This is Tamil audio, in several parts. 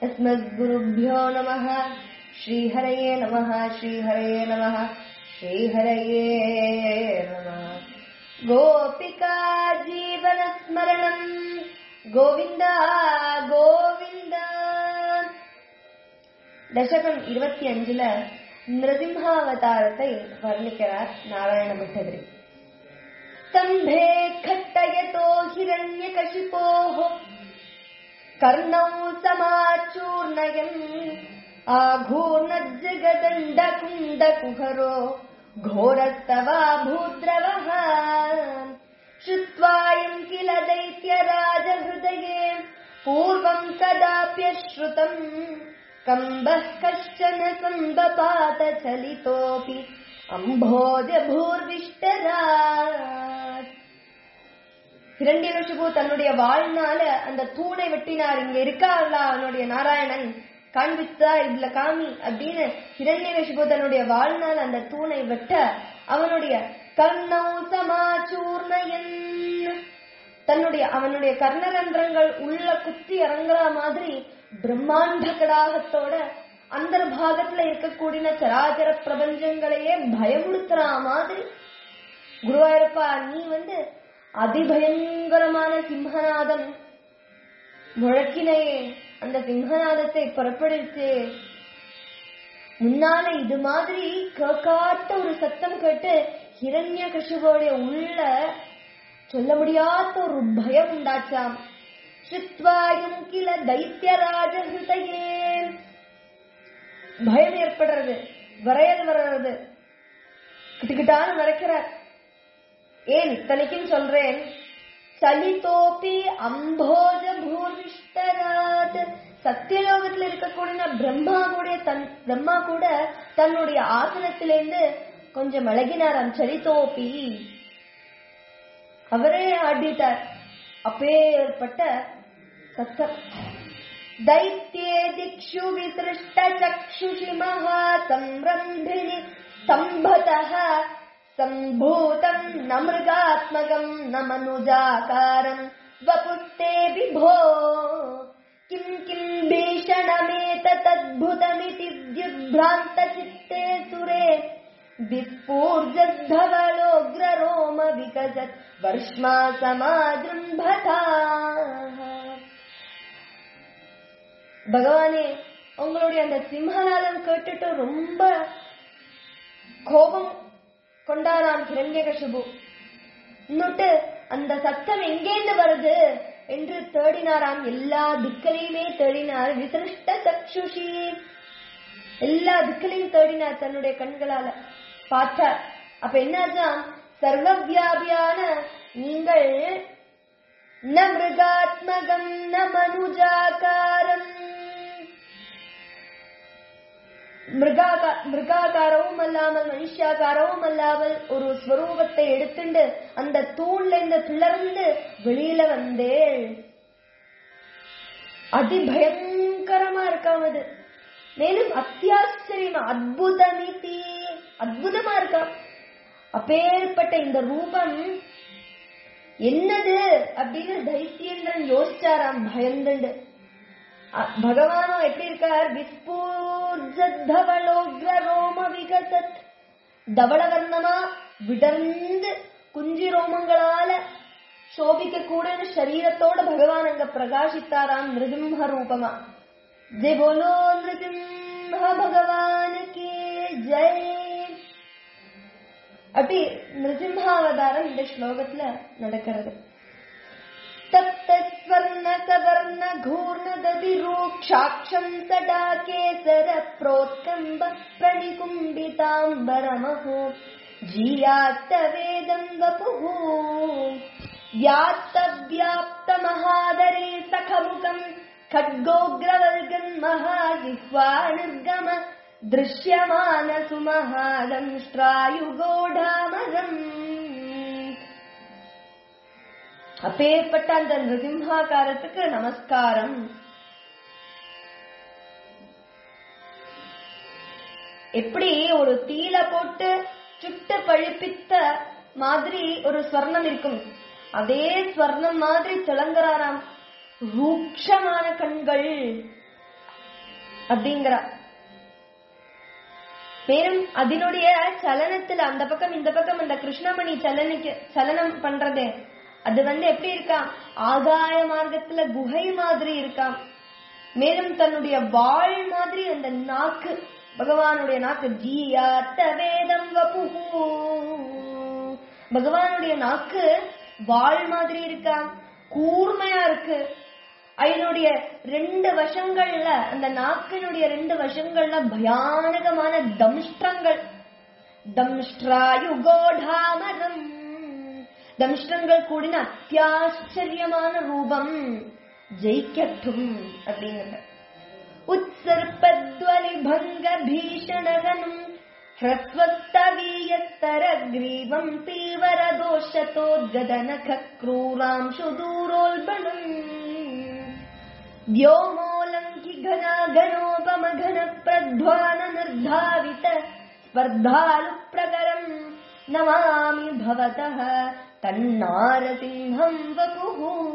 अस्मद्गुरुभ्यो नमः श्रीहरये नमः श्रीहरये नमः श्रीहरये नमः गोपिका जीवनस्मरणम् गोविन्द गोविन्द தசகம் இருபத்தி அஞ்சுல நிருசிம்ஹாவதாரத்தை வர்ணிக்கிறார் நாராயண பட்டதிரி स्तम्भे खट्टयतो हिरण्यकशिपोः कर्णौ समाचूर्णयन् आघूर्णज्जगदण्डकुण्डकुहरो घोरस्तवा भूद्रवः श्रुत्वायम् किल दैत्यराजहृदये पूर्वम् कदाप्यश्रुतम् कम्बः कश्चन सम्बपात चलितोऽपि அம்போஜபூர்விஷ்டராட் இரண்டியகசிபு தன்னுடைய வாழ்நாள அந்த தூணை வெட்டினார் இங்க இருக்காங்களா அவனுடைய நாராயணன் காண்பித்தா இதுல காமி அப்படின்னு இரண்டியகசிபு தன்னுடைய வாழ்நாள் அந்த தூணை வெட்ட அவனுடைய கர்ணௌ சமாச்சூர்ணயன் தன்னுடைய அவனுடைய கர்ணரந்திரங்கள் உள்ள குத்தி இறங்குற மாதிரி பிரம்மாண்ட கடாகத்தோட அந்த பாகத்துல இருக்கக்கூடிய சராச்சர பிரபஞ்சங்களையே பயமுடுத்துற மாதிரி குருவாயூரப்பா நீ வந்து அதிபயங்கரமான சிம்மநாதம் முழக்கினையே அந்த சிம்மநாதத்தை புறப்படுத்து முன்னால இது மாதிரி கேட்காட்ட ஒரு சத்தம் கேட்டு ஹிரண்ய கஷுவோடைய உள்ள சொல்ல முடியாத ஒரு பயம் உண்டாச்சாம் சித்வாயும் கில தைத்தியராஜ ஹிருதயே பயம் ஏற்படுறது வரையல் வர்றது கிட்டுக்கிட்டான்னு வரைக்கிறார் ஏன் இத்தனைக்கும் சொல்றேன் சலிதோபி அம்போஜ பூர்விஷ்டராத் சத்தியலோகத்துல இருக்கக்கூடிய பிரம்மா கூட தன் பிரம்மா கூட தன்னுடைய ஆசனத்திலிருந்து கொஞ்சம் விலகினாராம் சலிதோபி அவரே ஆடிட்டார் அப்பேற்பட்ட சத்தம் दैत्ये दिक्षु विसृष्टचक्षुषि महासंरम्भिणि स्तम्भतः सम्भूतम् न मृगात्मकम् न मनुजाकारम् वपुस्ते विभो किम् किम् भीषणमेतदद्भुतमिति द्युद्भ्रान्तचित्ते सुरे विस्फूर्जद्धवलोग्ररोम विकसत् वर्ष्मा समाजृम्भथा பகவானே உங்களுடைய அந்த சிம்மநாதம் கேட்டுட்டு ரொம்ப கோபம் கொண்டாராம் கிரண்யகசுபு இன்னொட்டு அந்த சத்தம் எங்கேந்து வருது என்று தேடினாராம் எல்லா திக்கலையுமே தேடினார் விசிருஷ்ட சக்ஷுஷி எல்லா திக்கலையும் தேடினார் தன்னுடைய கண்களால பார்த்தார் அப்ப என்னாச்சாம் சர்வவியாபியான நீங்கள் ந மிருகாத்மகம் ந மனுஜாக்காரம் மிருகாகா மிருகாகாரமும் அல்லாமல் மனுஷாகாரமும் அல்லாமல் ஒரு ஸ்வரூபத்தை எடுத்துண்டு அந்த தூண்ல இருந்து பிளர்ந்து வெளியில வந்தேள் அதிபயங்கரமா இருக்காம் அது மேலும் அத்தியாச்சரியமா அத்புதமிதி அத்புதமா இருக்காம் அப்பேற்பட்ட இந்த ரூபம் என்னது அப்படின்னு தைத்தியேந்திரன் யோசிச்சாராம் பயந்துண்டு பகவானும் எப்படி இருக்கார் விஸ்பூர்ஜத்தவளோக்ர ரோம விகசத் தவளவர்ணமா விடர்ந்து குஞ்சி ரோமங்களால சோபிக்க கூட சரீரத்தோட பகவான் அங்க பிரகாசித்தாராம் நிருசிம்ஹ ரூபமா ஜெய் போலோ நிருசிம்ஹ பகவானுக்கு ஜெய் அப்படி நிருசிம்ஹாவதாரம் இந்த ஸ்லோகத்துல நடக்கிறது तप्तस्वर्णसवर्ण घूर्णदधिरूक्षाक्षम् सदा केसर प्रोत्कम्ब प्रणिकुम्बिताम्बरमहो जीयात्तवेदम् वपुः व्यात्तव्याप्तमहादरे सखमुखम् खड्गोग्रवर्गन् महाजिह्वा निर्गम दृश्यमान सुमहादंष्ट्रायुगोढामरम् அப்பேற்பட்ட அந்த நிருசிம்ஹாகாரத்துக்கு நமஸ்காரம் எப்படி ஒரு தீல போட்டு சுட்டு பழுப்பித்த மாதிரி ஒரு ஸ்வர்ணம் இருக்கும் அதே ஸ்வர்ணம் மாதிரி திளங்குறாராம் ரூக்ஷமான கண்கள் அப்படிங்கிறா மேலும் அதனுடைய சலனத்துல அந்த பக்கம் இந்த பக்கம் அந்த கிருஷ்ணமணி சலனிக்கு சலனம் பண்றது அது வந்து எப்படி இருக்கா ஆகாய மார்க்கத்துல குகை மாதிரி இருக்காம் மேலும் தன்னுடைய வாழ் மாதிரி அந்த நாக்கு பகவானுடைய நாக்கு ஜீயாத்த வேதம் வபுஹு பகவானுடைய நாக்கு வாழ் மாதிரி இருக்கா கூர்மையா இருக்கு அதனுடைய ரெண்டு வசங்கள்ல அந்த நாக்கினுடைய ரெண்டு வசங்கள்ல பயானகமான தம்ஷ்டங்கள் தம்ஷ்டாயுகோடாமரம் தம்ஷ்டங்கள் கூடின அத்தியாச்சரியமான ரூபம் ஜெயிக்கட்டும் அப்படிங்கிற உத்சர்பத்வலிபங்க பீஷணகனும் ह्रस्वस्तवीयस्तरग्रीवम् पीवरदोषतोद्गदनख क्रूरांशु दूरोल्बणम् व्योमोऽलङ्कि घनाघनोपमघन प्रध्वान निर्धावित स्पर्धालुप्रकरम् नमामि भवतः तन्नारसिंहम् वपुः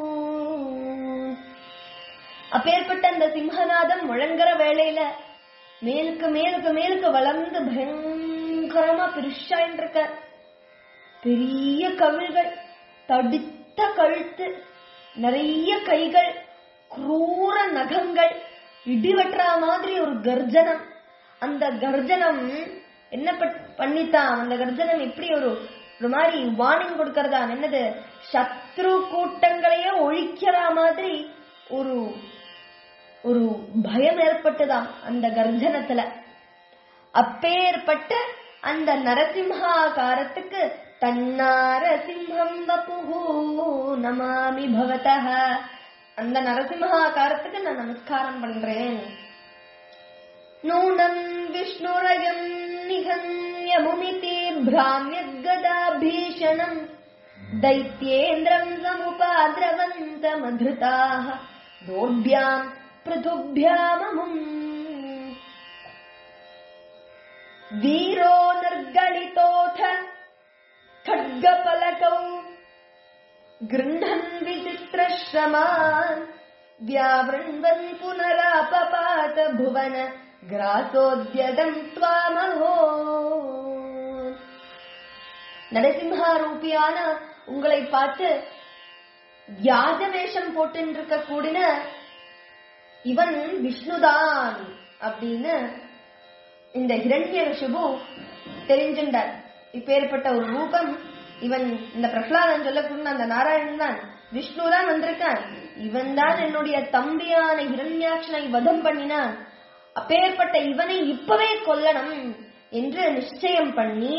அப்பேற்பட்ட அந்த சிம்ஹநாதம் முழங்குற வேளையில மேலுக்கு மேலுக்கு மேலுக்கு வளர்ந்து பயங்கரமா பெருசாயின்னு இருக்க பெரிய கவிழ்கள் தடித்த கழுத்து நிறைய கைகள் குரூர நகங்கள் இடிவெட்டுற மாதிரி ஒரு கர்ஜனம் அந்த கர்ஜனம் என்ன பட்- பண்ணித்தான் அந்த கர்ஜனம் எப்படி ஒரு ஒரு மாதிரி வார்னிங் கொடுக்கறதா என்னது சத்ரு கூட்டங்களையே ஒழிக்கிற மாதிரி ஒரு ஒரு பயம் ஏற்பட்டுதாம் அந்த கர்ஜனத்துல அப்பேற்பட்ட அந்த நரசிம்ஹாகாரத்துக்கு தன்னாரசிம்ஹம் வபுஹு நமாமி பவதः அந்த நரசிம்ஹாகாரத்துக்கு நான் நமஸ்காரம் பண்றேன் நூனம் விஷ்ணுரயம் நிகன்யமுமிதி भ्राम्यद्गदाभीषणम् दैत्येन्द्रम् समुपाद्रवन्तमधृताः दोर्भ्याम् पृथुभ्याममुम् वीरो निर्गलितोऽथ खड्गपलकौ गृह्णन् विचित्रश्रमान् व्यावृण्वन् पुनरापपात भुवन ग्रासोद्यतम् त्वामहो நரசிம்ஹா ரூபியான உங்களை பார்த்து வியாஜ வேஷம் போட்டு கூடின இவன் விஷ்ணுதான் அப்படின்னு இந்த ஹிரண்யகசிபு தெரிஞ்சுண்டார் இப்பேற்பட்ட ஒரு ரூபம் இவன் இந்த பிரகலாதன் சொல்லக்கூடிய அந்த நாராயணன் தான் விஷ்ணு தான் வந்திருக்கான் இவன் தான் என்னுடைய தம்பியான ஹிரண்யாட்சனை வதம் பண்ணினான் அப்பேற்பட்ட இவனை இப்பவே கொல்லணும் என்று நிச்சயம் பண்ணி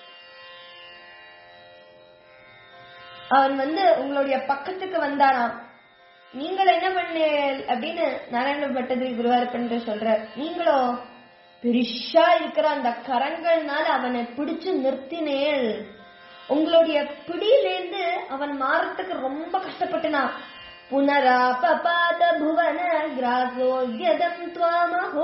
அவன் வந்து உங்களுடைய பக்கத்துக்கு வந்தானாம் நீங்கள் என்ன பண்ண அப்படின்னு நாராயண பட்டதிரி குருவார்பன்று சொல்றார் நீங்களோ பெரிஷா இருக்கிற அந்த கரங்கள்னால அவனை பிடிச்சு நிறுத்தினேள் உங்களுடைய பிடியிலேந்து அவன் மாறத்துக்கு ரொம்ப கஷ்டப்பட்டுனான் புனராபாத புவன கிராசோத்யதம் துவாமஹோ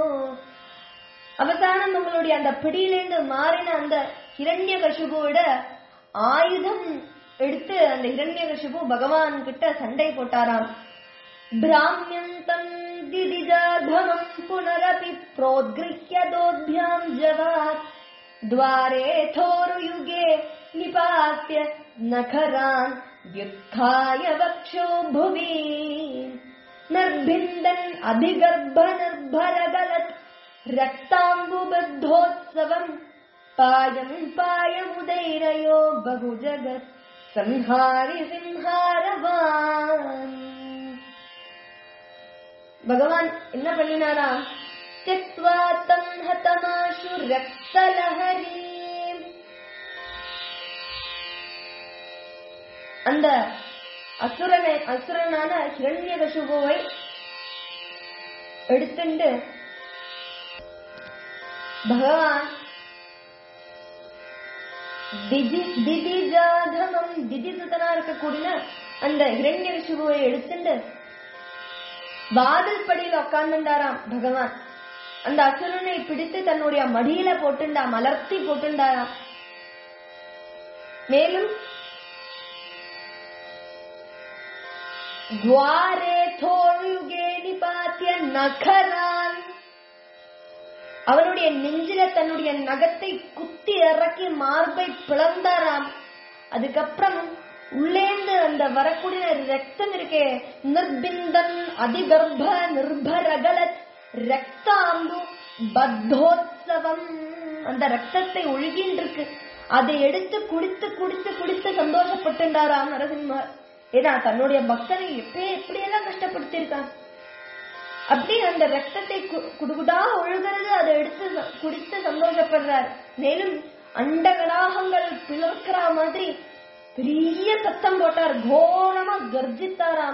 அவசானம் உங்களுடைய அந்த பிடியிலேந்து மாறின அந்த ஹிரண்ய கசுபோட ஆயுதம் எடுத்து அந்த ஹிரண்யகசிபு பகவான் கிட்ட சண்டை போட்டாராம் பிராமியந்தம் திதிஜாதமம் புனரபி प्रोद्गृह्यदोभ्याम् जवात् द्वारे थोरुयुगे निपात्य नखरान् व्युत्थाय वक्षो भुवि निर्भिन्दन् अभिगर्भनिर्भरगलत् रक्ताम्बुबद्धोत्सवम् पायम् पायमुदैरयो बहु जगत् संहारि सिंहारवान् பகவான் என்ன பண்ணினாரா त्यक्त्वा तं हतमाशु रक्तलहरी அந்த அசுரனை அசுரனான ஹிரண்யகசுபுவை எடுத்துண்டு பகவான் திதி திதிஜாதமம் திதிசுதனா இருக்கக்கூடிய அந்த ஹிரண்யகசுபுவை எடுத்துண்டு வாதில் படியில உட்கார்ந்துட்டாராம் பகவான் அந்த அசுரனை பிடித்து தன்னுடைய மடியில போட்டுண்டா மலர்த்தி போட்டுண்டாராம் மேலும் துவாரே தோயுகே நிபாத்திய நகரான் அவனுடைய நெஞ்சில தன்னுடைய நகத்தை குத்தி இறக்கி மார்பை பிளந்தாராம் அதுக்கப்புறம் உள்ளேந்து அந்த வரக்கூடிய ரத்தம் இருக்கே நிர்பிந்தன் அதிகர்ப்ப நிர்பரகலத் ரக்தாம்பு பத்தோத்சவம் அந்த ரத்தத்தை ஒழுகின்னு இருக்கு அதை எடுத்து குடித்து குடித்து குடித்து சந்தோஷப்பட்டுண்டாராம் நரசிம்மர் ஏன்னா தன்னுடைய பக்தனை எப்படி எப்படியெல்லாம் கஷ்டப்படுத்தியிருக்கான் அப்படி அந்த ரத்தத்தை கு- குடுகுடா ஒழுகிறது அதை எடுத்து ச- குடித்து சந்தோஷப்படுறார் மேலும் அண்டகடாகங்கள் பிளர்க்கிற மாதிரி பெரிய சத்தம் போட்டார் கோரமா கர்ஜித்தாராம்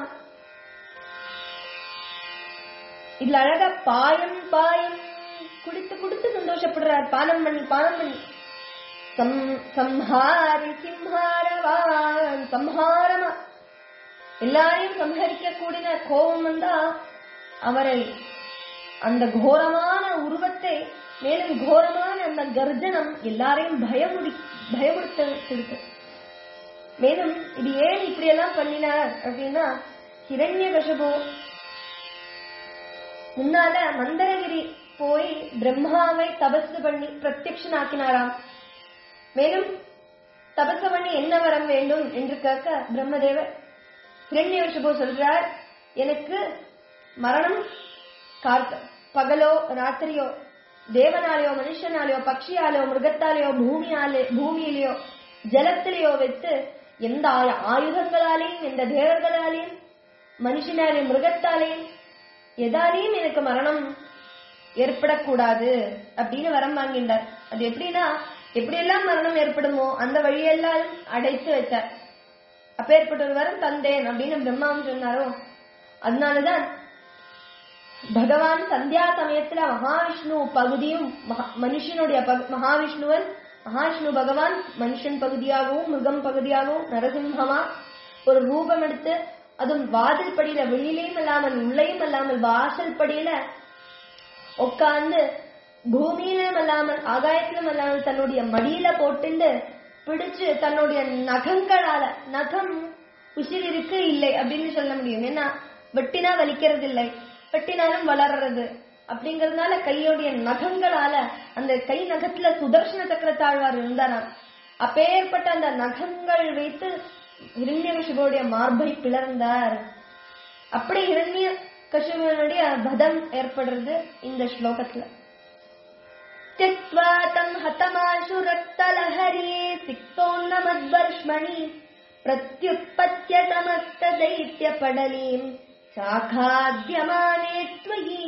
இதுல அழகா பாயம் பாயம் குடித்து குடித்து சந்தோஷப்படுறார் பானம் பண்ணி பானம் பண்ணி சம்- சம்ஹாரி சிம்ஹாரவான் சம்ஹாரமா எல்லாரையும் சம்ஹரிக்க கூடின கோபம் வந்தா அவரை அந்த கோரமான உருவத்தை மேலும் கோரமான அந்த கர்ஜனம் எல்லாரையும் பயமுடி பயமுடுத்திருக்கு மேலும் இது ஏன் இப்படி எல்லாம் பண்ணினார் அப்படின்னா ஹிரண்ய முன்னால மந்தரகிரி போய் பிரம்மாவை தபசு பண்ணி பிரத்யக்ஷனாக்கினாராம் மேலும் தபசு பண்ணி என்ன வரம் வேண்டும் என்று கேட்க பிரம்மதேவர் ஹிரண்யகசிபு சொல்றார் எனக்கு மரணம் கார்த்த பகலோ ராத்திரியோ தேவனாலேயோ மனுஷனாலேயோ பட்சியாலேயோ மிருகத்தாலேயோ பூமியாலே பூமியிலேயோ ஜலத்திலேயோ வைத்து எந்த ஆயு- ஆயுதங்களாலேயும் எந்த தேவர்களாலேயும் மனுஷனாலேயும் மிருகத்தாலேயும் எதாலேயும் எனக்கு மரணம் ஏற்படக்கூடாது அப்படின்னு வரம் வாங்கின்றார் அது எப்படின்னா எப்படியெல்லாம் மரணம் ஏற்படுமோ அந்த வழியெல்லாம் அடைத்து வச்சார் அப்பேற்பட்ட ஒரு வரம் தந்தேன் அப்படின்னு பிரம்மாவும் சொன்னாரோ அதனாலதான் பகவான் சந்தியா சமயத்துல மகாவிஷ்ணு பகுதியும் மகா- மனுஷனுடைய பகு- மகாவிஷ்ணுவன் மகாவிஷ்ணு பகவான் மனுஷன் பகுதியாகவும் மிருகம் பகுதியாகவும் நரசிம்மமா ஒரு ரூபம் எடுத்து அதுவும் வாதில் படியில வெளியிலையும் இல்லாமல் உள்ளேயும் இல்லாமல் வாசல் படியில உட்கார்ந்து பூமியிலும் இல்லாமல் ஆகாயத்திலும் இல்லாமல் தன்னுடைய மடியில போட்டுண்டு பிடிச்சு தன்னுடைய நகங்களால நகம் உசிர் இருக்கு இல்லை அப்படின்னு சொல்ல முடியும் ஏன்னா வெட்டினா வலிக்கிறது இல்லை வெட்டினாலும் வளர்றது அப்படிங்கறதுனால கையோடைய நகங்களால அந்த கை நகத்துல சுதர்சன சக்கர தாழ்வார் இருந்தாராம் அப்பேற்பட்ட அந்த நகங்கள் வைத்து ஹிரண்ய கசிபுடைய மார்பை பிளர்ந்தார் அப்படி ஹிரண்ய கசிபனுடைய பதம் ஏற்படுறது இந்த ஸ்லோகத்துல त्यक्त्वा तम् हतमाशु रक्तलहरी सिक्तोन्नमद्वर्ष्मणि प्रत्युत्पत्य समस्तदैत्यपडलीम् शाखाद्यमाने त्वयि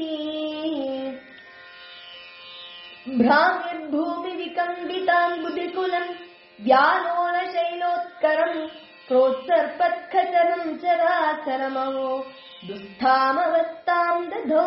भ्रामिर्भूमिविकम्बिताम् बुधिकुलम् व्यालोलशैलोत्करम् प्रोत्सर्पत्खचरम् चराचरमवो दुःस्थामवस्ताम् दधौ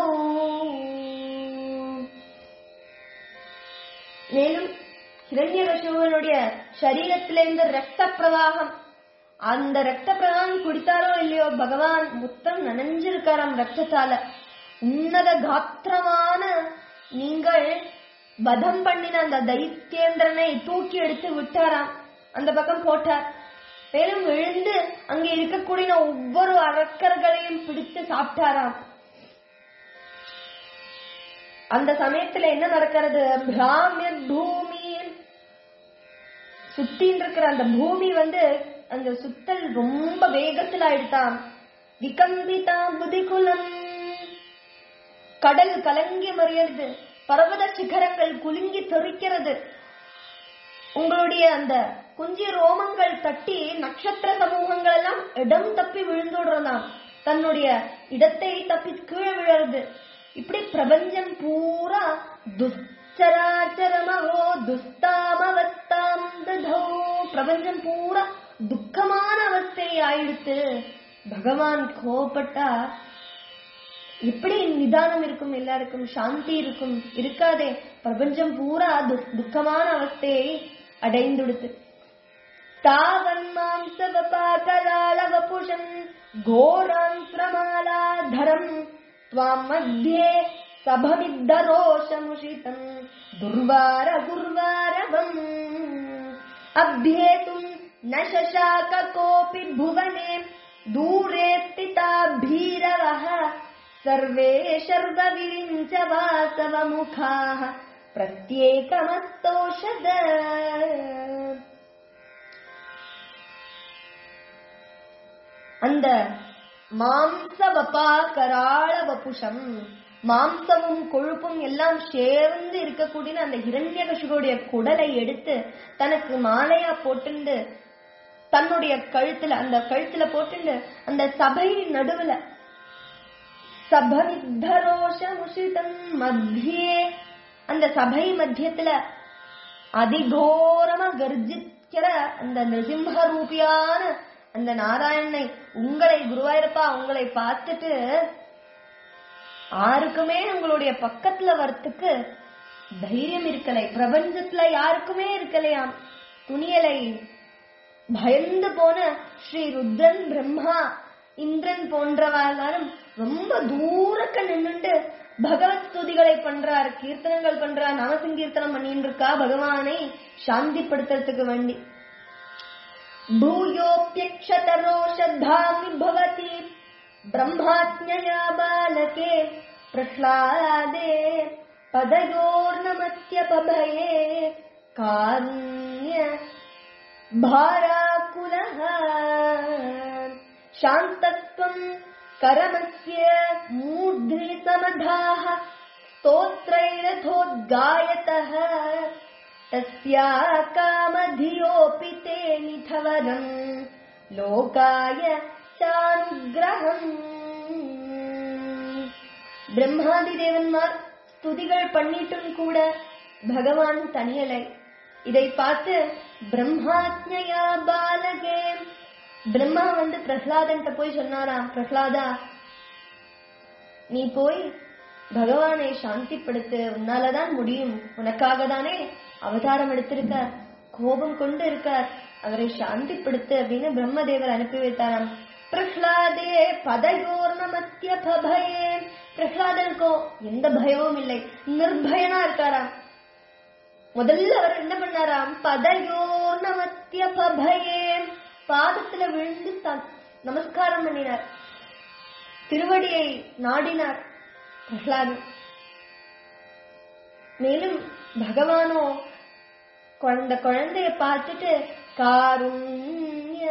மேலும் ஹிரண்யகசிபுவனுடைய சரீரத்திலிருந்து ரத்த பிரவாகம் அந்த ரத்த பிரவாகம் குடித்தாரோ இல்லையோ பகவான் முத்தம் நனைஞ்சிருக்காராம் ரத்தத்தால உன்னத காத்திரமான நீங்கள் வதம் பண்ணின அந்த தைத்தியேந்திரனை தூக்கி எடுத்து விட்டாராம் அந்த பக்கம் போட்டார் மேலும் விழுந்து அங்கே இருக்கக்கூடிய ஒவ்வொரு அரக்கர்களையும் பிடித்து சாப்பிட்டாராம் அந்த சமயத்துல என்ன நடக்கிறது பிராமியர் பூமி சுத்தின்னு இருக்கிற அந்த பூமி வந்து அந்த சுத்தல் ரொம்ப வேகத்துல ஆயிடுதாம் விகம்பிதா புதிகுலம் கடல் கலங்கி மறியறது பர்வத சிகரங்கள் குலுங்கி தெறிக்கிறது உங்களுடைய அந்த குஞ்சி ரோமங்கள் தட்டி நட்சத்திர சமூகங்கள் எல்லாம் இடம் தப்பி விழுந்துடுறதாம் தன்னுடைய இடத்தை தப்பி கீழே விழறது இப்படி பிரபஞ்சம் பூரா துஷ்சராச்சரமோ துஸ்தாமவஸ்தாம் ததோ பிரபஞ்சம் பூரா துக்கமான அவஸ்தை ஆயிடுத்து பகவான் கோபப்பட்டா எப்படி நிதானம் இருக்கும் எல்லாருக்கும் சாந்தி இருக்கும் இருக்காதே பிரபஞ்சம் பூரா து- துக்கமான அவஸ்தையை அடைந்துடுத்து தாவன் மாம்சவபாகலாளவபுஷம் घोरान्त्रमालाधरम् त्वाम् मध्ये सभविद्धरोषमुषितम् दुर्वार गुर्वारवम् अभ्येतुम् न शशाक कोऽपि भुवने दूरे स्थिता भीरवः सर्वे शर्वविरिञ्च वासवमुखाः प्रत्येकमस्तौषध அந்த மாம்சவபா கராள வபுஷம் மாம்சமும் கொழுப்பும் எல்லாம் சேர்ந்து இருக்கக்கூடிய அந்த ஹிரண்யகசுடைய குடலை எடுத்து தனக்கு மாலையா போட்டுண்டு தன்னுடைய கழுத்துல அந்த கழுத்துல போட்டுண்டு அந்த சபை நடுவுல சபவித்தரோஷமுஷிதம் மத்தியே அந்த சபை மத்தியத்துல அதிகோரமா கர்ஜிக்கிற அந்த நிருசிம்ம ரூபியான அந்த நாராயணனை உங்களை குருவாயிருப்பா உங்களை பார்த்துட்டு யாருக்குமே உங்களுடைய பக்கத்துல வரத்துக்கு தைரியம் இருக்கலை பிரபஞ்சத்துல யாருக்குமே இருக்கலையாம் துணியலை பயந்து போன ஸ்ரீ ருத்ரன் பிரம்மா இந்திரன் போன்றவர்களும் ரொம்ப தூரக்க நின்னுண்டு பகவத் ஸ்துதிகளை பண்றார் கீர்த்தனங்கள் பண்றார் நாமசங்கீர்த்தனம் பண்ணிட்டு இருக்கா பகவானை சாந்திப்படுத்துறதுக்கு வேண்டி भूयोऽप्यक्षतरोषधामि भवति ब्रह्माज्ञया बालके प्रह्लादे पदयोर्नमत्यपभये कारुण्य भाराकुलः शान्तत्वम् करमस्य मूर्ध्नि समधाः स्तोत्रैरथोद्गायतः तस्या कामधियोऽपि ते निथवरम् लोकाय चानुग्रहम् பிரம்மாதி தேவன்மார் ஸ்துதிகள் பண்ணிட்டும் கூட பகவான் தனியலை இதை பார்த்து பிரம்மாத்மயா பாலகே பிரம்மா வந்து பிரஹ்லாதன்ட்ட போய் சொன்னாராம் பிரஹ்லாதா நீ போய் பகவானை சாந்திப்படுத்து உன்னாலதான் முடியும் உனக்காக தானே அவதாரம் எடுத்திருக்கார் கோபம் கொண்டு இருக்கார் அவரை சாந்திப்படுத்து அப்படின்னு பிரம்மதேவர் அனுப்பி வைத்தாராம் பிரஹ்லாதே பதயோர்ணமத்திய பபயே பிரஹ்லாதனுக்கோ எந்த பயமும் இல்லை நிர்பயனா இருக்காராம் முதல்ல அவர் என்ன பண்ணாராம் பதயோர்ணமத்திய பபயே பாதத்துல விழுந்து த- நமஸ்காரம் பண்ணினார் திருவடியை நாடினார் பிரஹ்லாதன் மேலும் பகவானோ குழந்தை குழந்தைய பார்த்துட்டு காருண்ய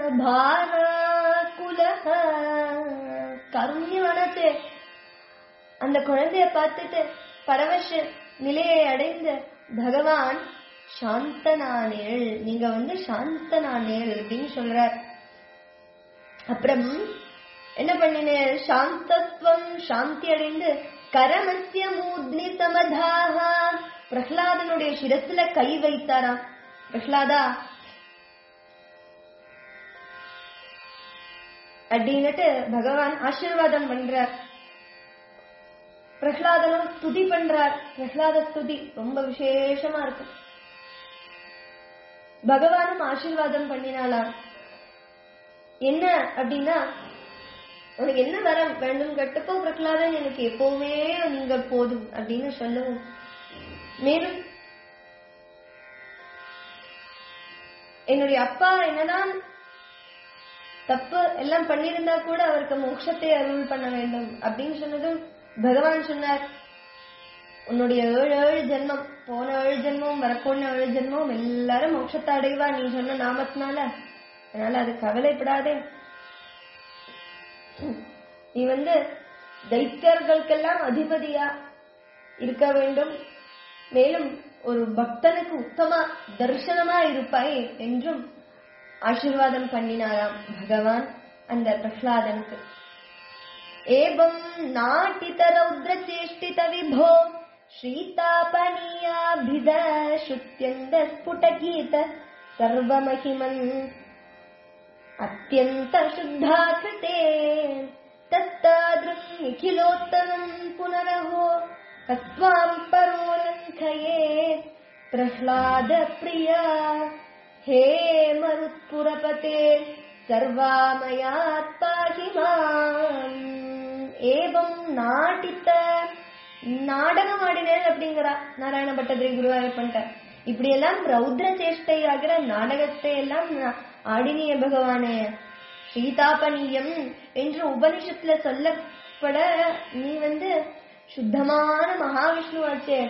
பாராகுலக கருண்யவனத்து அந்த குழந்தைய பார்த்துட்டு பரவச நிலையை அடைந்த பகவான் சாந்தனானேள் நீங்க வந்து சாந்தனானேள் அப்படின்னு சொல்றார் அப்புறம் என்ன பண்ணினேன் சாந்தத்துவம் சாந்தி அடைந்து கரமசிய மூர்த்னி சமதாக பிரஹ்லாதனுடைய சிரசுல கை வைத்தாராம் பிரஹ்லாதா அப்படின்னுட்டு பகவான் ஆசீர்வாதம் பண்றார் பிரஹ்லாதனும் ஸ்துதி பண்றார் பிரஹ்லாத ஸ்துதி ரொம்ப விசேஷமா இருக்கும் பகவானும் ஆசீர்வாதம் பண்ணினாலாம் என்ன அப்படின்னா உனக்கு என்ன வரம் வேண்டும் கட்டுப்போ பிரகலாதன் எனக்கு எப்பவுமே நீங்க போதும் அப்படின்னு சொல்லவும் மேலும் என்னுடைய அப்பா என்னதான் தப்பு எல்லாம் பண்ணியிருந்தா கூட அவருக்கு மோட்சத்தை அருள் பண்ண வேண்டும் அப்படின்னு சொன்னதும் பகவான் சொன்னார் உன்னுடைய ஏழு ஏழு ஜென்மம் போன ஏழு ஜென்மம் வரப்போன ஏழு ஜென்மம் எல்லாரும் மோட்சத்தை அடைவா நீ சொன்ன நாமத்தினால அதனால அது கவலைப்படாதே நீ வந்து தைத்தியர்களுக்கெல்லாம் அதிபதியா இருக்க வேண்டும் மேலும் ஒரு பக்தனுக்கு உத்தம தரிசனமா இருப்பாய் என்றும் ஆசீர்வாதம் பண்ணினாராம் பகவான் அந்த பிரஹ்லாதனுக்கு ஏவம் நாட்டித ரௌத்ர சேஷ்டித விபோ ஸ்ரீதாபனீயாபித ஸ்ருத்யந்த ஸ்புடகீத சர்வமகிமன் அத்தியந்த சுத்தா கிருதே தத்தாதிரும் நிఖிலோத்தமம் புனரஹோ கஸ்வாம் பரோலங்கயே பிரஹ்லாத பிரியா ஹே மருத்புரபதே சர்வாமயாத் பாகி மாம் ஏவம் நாட்டித்த நாடகம் ஆடினேன் அப்படிங்கிறா நாராயண பட்டதிரி குருவாயூரப்பன்ட்ட இப்படி எல்லாம் ரௌத்ர சேஷ்டை ஆகிற நாடகத்தை எல்லாம் நா- ஆடினிய பகவானே சீதாபனியம் என்று உபனிஷத்துல சொல்ல உட்பட நீ வந்து சுத்தமான மகாவிஷ்ணுவாச்சே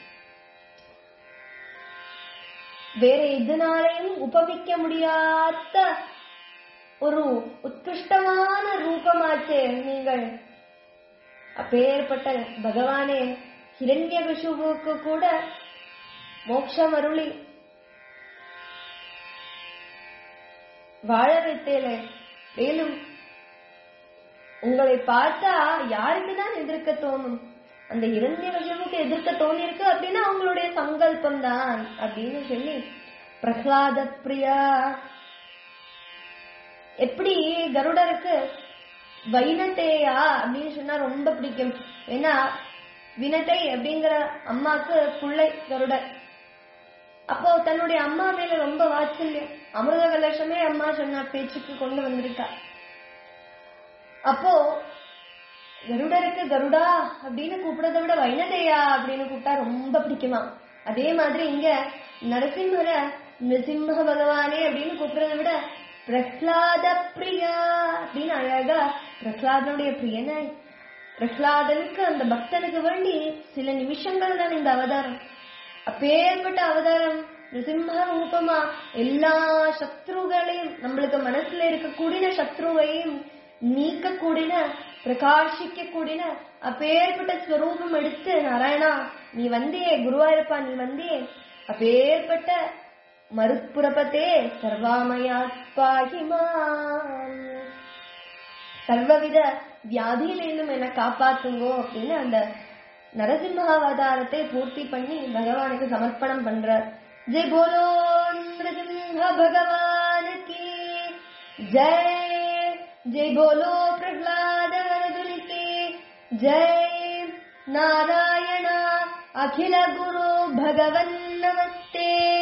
வேற எதுனாலையும் உபமிக்க முடியாத ஒரு உத்கிருஷ்டமான ரூபமாச்சே நீங்கள் அப்பேற்பட்ட பகவானே ஹிரண்ய விஷுவுக்கு கூட மோட்சம் அருளி வாழ வைத்தேலே மேலும் உங்களை பார்த்தா யாருக்கு தான் எதிர்க்க தோணும் அந்த இரண்ய விஷயமுக்கு எதிர்க்க தோணிருக்கு அப்படின்னா அவங்களுடைய சங்கல்பம் தான் அப்படின்னு சொல்லி பிரகலாத பிரியா எப்படி கருடருக்கு வைனத்தேயா அப்படின்னு சொன்னா ரொம்ப பிடிக்கும் ஏன்னா வினத்தை அப்படிங்கிற அம்மாக்கு பிள்ளை கருடர் அப்போ தன்னுடைய அம்மா மேல ரொம்ப வாத்சல்யம் அமிர்த கலசமே அம்மா சொன்ன பேச்சுக்கு கொண்டு வந்திருக்கா அப்போ கருடருக்கு கருடா அப்படின்னு கூப்பிடுறத விட வைனதேயா அப்படின்னு கூப்பிட்டா ரொம்ப பிடிக்குமா அதே மாதிரி இங்க நரசிம்மர நிருசிம்ம பகவானே அப்படின்னு கூப்பிடுறத விட பிரஹ்லாத பிரியா அப்படின்னு அழகா பிரஹ்லாதனுடைய பிரியனாய் பிரஹ்லாதனுக்கு அந்த பக்தனுக்கு வேண்டி சில நிமிஷங்கள் தான் இந்த அவதாரம் அப்பேற்பட்ட அவதாரம் நிருசிம்ம ரூபமா எல்லா சத்ருகளையும் நம்மளுக்கு மனசுல இருக்கக்கூடிய சத்ருவையும் நீக்கக்கூடிய பிரகாசிக்க கூடின அப்பேற்பட்ட ஸ்வரூபம் எடுத்து நாராயணா நீ வந்தியே குருவாயிருப்பா நீ வந்தியே அப்பேற்பட்ட மறுப்புறப்பத்தே சர்வாமயாத்பாகிமான் சர்வவித வியாதியிலிருந்தும் என்ன காப்பாத்துங்கோ அப்படின்னு அந்த நரசிம்மாவதாரத்தை பூர்த்தி பண்ணி பகவானுக்கு சமர்ப்பணம் பண்றார் ஜெய் போலோ நரசிம்ஹ பகவான் கி ஜெய் ஜெய் போலோ பிரகலாத வரதுனி கி ஜெய் நாராயண அகில குரு பகவன் நமஸ்தே